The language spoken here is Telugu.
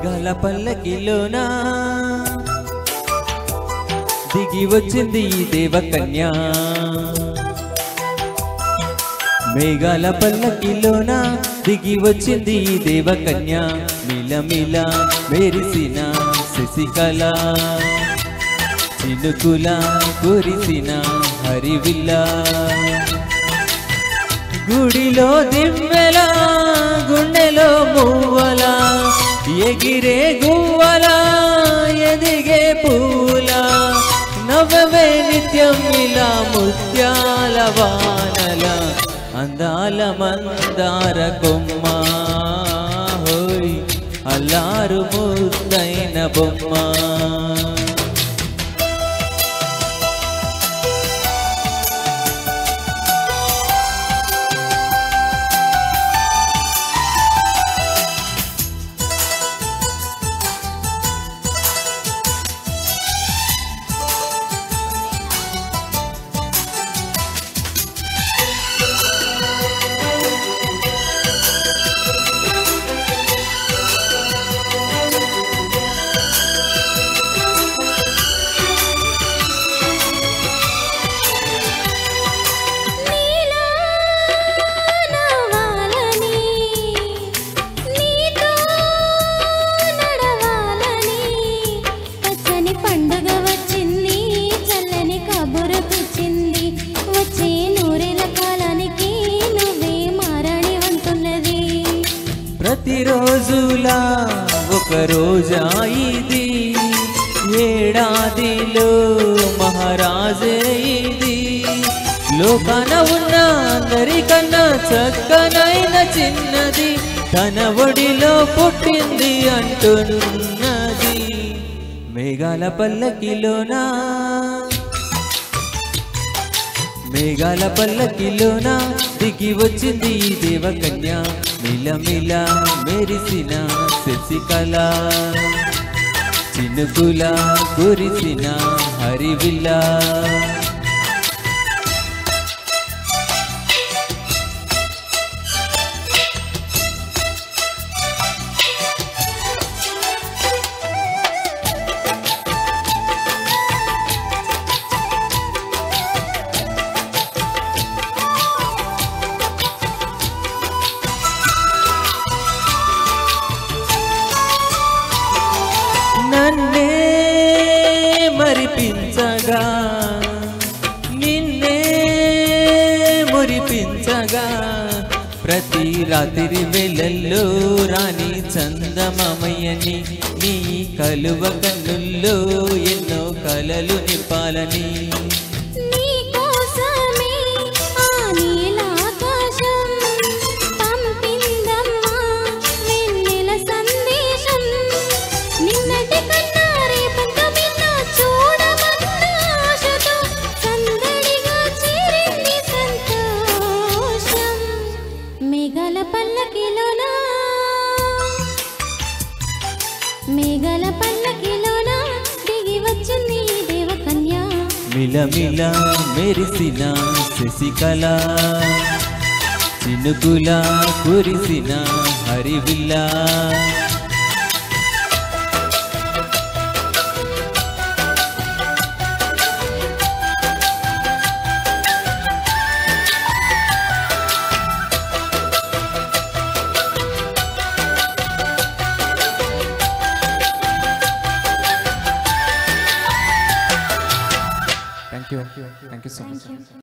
మేఘాల పల్లకిలోనా దిగి వచ్చింది ఈ దేవకన్య మేఘాల పల్లకిలోన దిగి వచ్చింది ఈ దేవకన్య మిలమిల మెరిసిన శశికళ చినుకుల కురిసిన హరివిల్ల గుడిలో దివ్వెల గుండెలో మువ్వల ఎగిరే గువ్వల ఎదిగే పూల నవ్వవే నిత్యం ఇలా ముత్యాల వానల అందాల మందార కొమ్మ హోయ్ అల్లారు ముద్దైన బొమ్మ నీలా నవ్వాలని నీతో నడవాలని పచ్చని పండుగ వచ్చింది చల్లని కబురు తెచ్చింది వచ్చే నూరేల కాలానికి నువ్వే మారాణి అంటున్నది ప్రతిరోజులా ఒక రోజా ఇది ఏడాదిలో మహారాజే ఇది లోకాన ఉన్న అందరికన్నా చక్కనైన చిన్నది తన ఒడిలో పుట్టింది అంటున్నది మేఘాల పల్లకిలోనా మేఘాల పల్లకిలోన దిగి వచ్చింది ఈ దేవకన్య మిలమిల మెరిసిన శశికళ చినుకుల కురిసిన హరివిల్ల నన్నే మరిపించగా నిన్నే మురిపించగా ప్రతి రాత్రి వేళల్లో రాణి చందమమయ్యని నీ కలువ కన్నుల్లో ఎన్నో కలలు నింపాలని నీ కోసమే ఆ నీలాకాశం పంపిందమ్మా వెన్నెల సందేశం నిన్నటి కన్నా రేపంత మిన్న చూడమన్న ఆశతో సందడిగా చేరింది సంతోషం మేఘాల పల్లకిలోనా మేఘాల పల్లకిలోన దిగి వచ్చింది ఈ దేవకన్య మిలమిల మెరిసిన శశికళ చినుకుల కురిసిన హరివిల్ల thank you thank you so much